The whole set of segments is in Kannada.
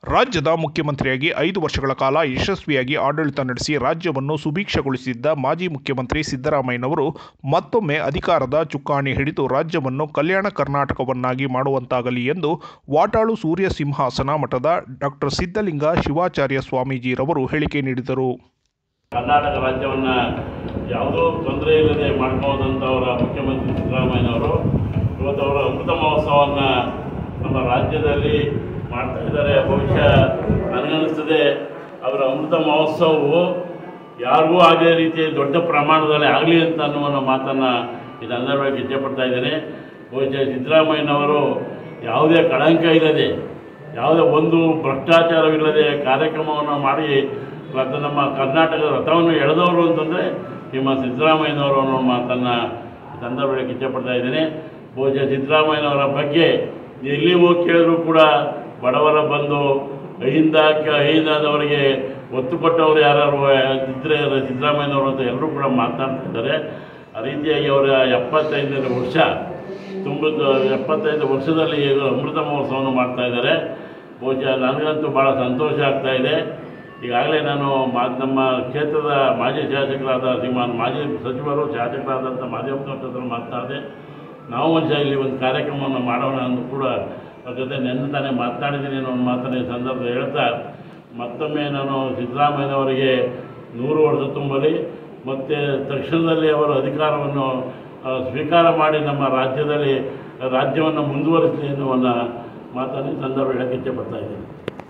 ರಾಜ್ಯದ ಮುಖ್ಯಮಂತ್ರಿಯಾಗಿ ಐದು ವರ್ಷಗಳ ಕಾಲ ಯಶಸ್ವಿಯಾಗಿ ಆಡಳಿತ ನಡೆಸಿ ರಾಜ್ಯವನ್ನು ಸುಭಿಕ್ಷಗೊಳಿಸಿದ್ದ ಮಾಜಿ ಮುಖ್ಯಮಂತ್ರಿ ಸಿದ್ದರಾಮಯ್ಯನವರು ಮತ್ತೊಮ್ಮೆ ಅಧಿಕಾರದ ಚುಕ್ಕಾಣಿ ಹಿಡಿದು ರಾಜ್ಯವನ್ನು ಕಲ್ಯಾಣ ಕರ್ನಾಟಕವನ್ನಾಗಿ ಮಾಡುವಂತಾಗಲಿ ಎಂದು ವಾಟಾಳು ಸೂರ್ಯ ಸಿಂಹಾಸನ ಮಠದ ಡಾಕ್ಟರ್ ಸಿದ್ಧಲಿಂಗ ಶಿವಾಚಾರ್ಯ ಸ್ವಾಮೀಜಿರವರು ಹೇಳಿಕೆ ನೀಡಿದರು ಕರ್ನಾಟಕ ರಾಜ್ಯವನ್ನು ಯಾವುದೋ ತೊಂದರೆ ಇಲ್ಲದೆ ಮಾಡ್ಬೋದಂಥವರ ಮುಖ್ಯಮಂತ್ರಿ ಸಿದ್ದರಾಮಯ್ಯನವರು ಇವತ್ತು ಅವರ ಅಮೃತ ಮಹೋತ್ಸವವನ್ನು ನಮ್ಮ ರಾಜ್ಯದಲ್ಲಿ ಮಾಡ್ತಾ ಇದ್ದಾರೆ ಬಹುಶಃ ನನಗನ್ನಿಸ್ತದೆ ಅವರ ಅಮೃತ ಮಹೋತ್ಸವವು ಯಾರಿಗೂ ಅದೇ ರೀತಿ ದೊಡ್ಡ ಪ್ರಮಾಣದಲ್ಲಿ ಆಗಲಿ ಅಂತ ಅನ್ನುವ ಮಾತನ್ನು ಈ ಸಂದರ್ಭದಲ್ಲಿ ಇಚ್ಛೆಪಡ್ತಾ ಇದ್ದೇನೆ ಬಹುಶಃ ಸಿದ್ದರಾಮಯ್ಯನವರು ಯಾವುದೇ ಕಳಂಕ ಇಲ್ಲದೆ ಯಾವುದೇ ಒಂದು ಭ್ರಷ್ಟಾಚಾರವಿಲ್ಲದೆ ಕಾರ್ಯಕ್ರಮವನ್ನು ಮಾಡಿ ಮತ್ತು ನಮ್ಮ ಕರ್ನಾಟಕದ ರಥವನ್ನು ಎಳೆದವರು ಅಂತಂದರೆ ನಿಮ್ಮ ಸಿದ್ದರಾಮಯ್ಯನವರು ಅನ್ನೋ ಮಾತನ್ನು ಈ ಸಂದರ್ಭದಲ್ಲಿ ಇಚ್ಛೆಪಡ್ತಾ ಇದ್ದೇನೆ ಬಹುಶಃ ಸಿದ್ದರಾಮಯ್ಯನವರ ಬಗ್ಗೆ ಎಲ್ಲಿ ಹೋಗಿ ಕೇಳಿದ್ರು ಕೂಡ ಬಡವರ ಬಂದು ಅಹಿಂದ ಅಹಿಂದದವರಿಗೆ ಒತ್ತು ಕೊಟ್ಟವರು ಯಾರು ಇದ್ದರೆ ಸಿದ್ದರಾಮಯ್ಯನವರು ಅಂತ ಎಲ್ಲರೂ ಕೂಡ ಮಾತನಾಡ್ತಾ ಇದ್ದಾರೆ ಆ ರೀತಿಯಾಗಿ ಅವರ ಎಪ್ಪತ್ತೈದನೇ ವರ್ಷ ತುಂಬಿದ ಎಪ್ಪತ್ತೈದು ವರ್ಷದಲ್ಲಿ ಈಗ ಅಮೃತ ಮಹೋತ್ಸವವನ್ನು ಮಾಡ್ತಾ ಇದ್ದಾರೆ ಬಹುಶಃ ನನಗಂತೂ ಭಾಳ ಸಂತೋಷ ಆಗ್ತಾ ಇದೆ ಈಗಾಗಲೇ ನಾನು ಮಾ ನಮ್ಮ ಕ್ಷೇತ್ರದ ಮಾಜಿ ಶಾಸಕರಾದ ಶ್ರೀಮಾನ್ ಮಾಜಿ ಸಚಿವರು ಶಾಸಕರಾದಂಥ ಮಾದೇವಪ್ಪ ಹತ್ರ ಮಾತನಾಡಿದೆ ನಾವು ಒಂದು ಇಲ್ಲಿ ಒಂದು ಕಾರ್ಯಕ್ರಮವನ್ನು ಮಾಡೋಣ ಅಂತ ಕೂಡ ಅವ್ರ ಜೊತೆ ನೆನ್ನೆ ತಾನೇ ಮಾತನಾಡಿದ್ದೀನಿ ಅನ್ನೋ ಒಂದು ಮಾತನ್ನು ಈ ಸಂದರ್ಭದಲ್ಲಿ ಹೇಳ್ತಾ ಮತ್ತೊಮ್ಮೆ ನಾನು ಸಿದ್ದರಾಮಯ್ಯನವರಿಗೆ ನೂರು ವರ್ಷ ತುಂಬಲಿ ಮತ್ತು ತಕ್ಷಣದಲ್ಲಿ ಅವರು ಅಧಿಕಾರವನ್ನು ಆ, ಸ್ವೀಕಾರ ಮಾಡಿ ನಮ್ಮ ರಾಜ್ಯದಲ್ಲಿ ರಾಜ್ಯವನ್ನು ಮುಂದುವರಿಸಲಿ ಎನ್ನುವ ಮಾತನ್ನು ಈ ಸಂದರ್ಭ ಹೇಳಕ್ಕೆ ಇಚ್ಛೆಪಡ್ತಾ ಇದ್ದೀನಿ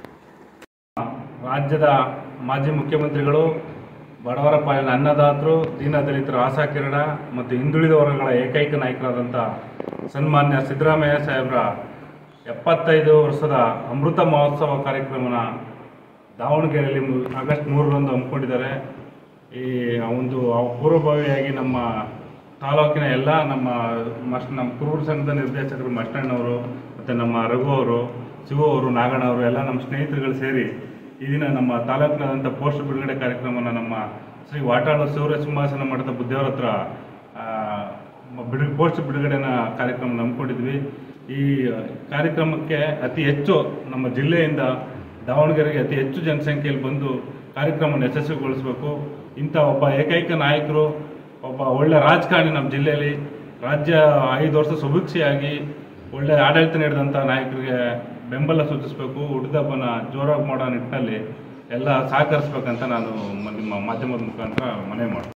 ರಾಜ್ಯದ ಮಾಜಿ ಮುಖ್ಯಮಂತ್ರಿಗಳು ಬಡವರ ಪಾಲಿನ ಅನ್ನದಾತರು ದೀನದಲಿತರ ಆಶಾಕಿರಣ ಮತ್ತು ಹಿಂದುಳಿದ ವರ್ಗಗಳ ಏಕೈಕ ನಾಯಕರಾದಂಥ ಸನ್ಮಾನ್ಯ ಸಿದ್ದರಾಮಯ್ಯ ಸಾಹೇಬರ ಎಪ್ಪತ್ತೈದು ವರ್ಷದ ಅಮೃತ ಮಹೋತ್ಸವ ಕಾರ್ಯಕ್ರಮನ ದಾವಣಗೆರೆಯಲ್ಲಿ ಮು- ಆಗಸ್ಟ್ ಮೂರರಂದು ಹಮ್ಮಿಕೊಂಡಿದ್ದಾರೆ ಈ ಒಂದು ಪೂರ್ವಭಾವಿಯಾಗಿ ನಮ್ಮ ತಾಲೂಕಿನ ಎಲ್ಲ ನಮ್ಮ ಮಸ್ ನಮ್ಮ ಕುರುಬರ ಸಂಘದ ನಿರ್ದೇಶಕರು ಮಷ್ಟಣ್ಣವರು ಮತ್ತು ನಮ್ಮ ರಘು ಅವರು ಶಿವು ಅವರು ನಾಗಣ್ಣ ಅವರು ಎಲ್ಲ ನಮ್ಮ ಸ್ನೇಹಿತರುಗಳು ಸೇರಿ ಈ ದಿನ ನಮ್ಮ ತಾಲೂಕಿನಾದಂಥ ಪೋಸ್ಟ್ ಬಿಡುಗಡೆ ಕಾರ್ಯಕ್ರಮನ ನಮ್ಮ ಶ್ರೀ ವಾಟಾಳು ಸೂರ್ಯ ಸಿಂಹಾಸನ ಮಠದ ಬುದ್ಧಿಯವರ ಹತ್ರ ಆ, ಮ- ಬಿಡು ಪೋಸ್ಟ್ ಬಿಡುಗಡೆನ ಕಾರ್ಯಕ್ರಮ ನಂಬ್ಕೊಂಡಿದ್ವಿ ಈ ಕಾರ್ಯಕ್ರಮಕ್ಕೆ ಅತಿ ಹೆಚ್ಚು ನಮ್ಮ ಜಿಲ್ಲೆಯಿಂದ ದಾವಣಗೆರೆಗೆ ಅತಿ ಹೆಚ್ಚು ಜನಸಂಖ್ಯೆಯಲ್ಲಿ ಬಂದು ಕಾರ್ಯಕ್ರಮವನ್ನು ಯಶಸ್ವಿಗೊಳಿಸಬೇಕು ಇಂಥ ಒಬ್ಬ ಏಕೈಕ ನಾಯಕರು ಒಬ್ಬ ಒಳ್ಳೆ ರಾಜಕಾರಣಿ ನಮ್ಮ ಜಿಲ್ಲೆಯಲ್ಲಿ ರಾಜ್ಯ ಐದು ವರ್ಷ ಸುಭಿಕ್ಷೆಯಾಗಿ ಒಳ್ಳೆ ಆಡಳಿತ ನೀಡಿದಂಥ ನಾಯಕರಿಗೆ ಬೆಂಬಲ ಸೂಚಿಸಬೇಕು ಹುಟ್ಟಿದಬ್ಬನ ಜೋರಾಗಿ ಮಾಡೋ ನಿಟ್ಟಿನಲ್ಲಿ ಎಲ್ಲ ಸಹಕರಿಸ್ಬೇಕಂತ ನಾನು ಮ- ನಿಮ್ಮ ಮಾಧ್ಯಮದ ಮುಖಾಂತರ ಮನವಿ ಮಾಡ್ತೀನಿ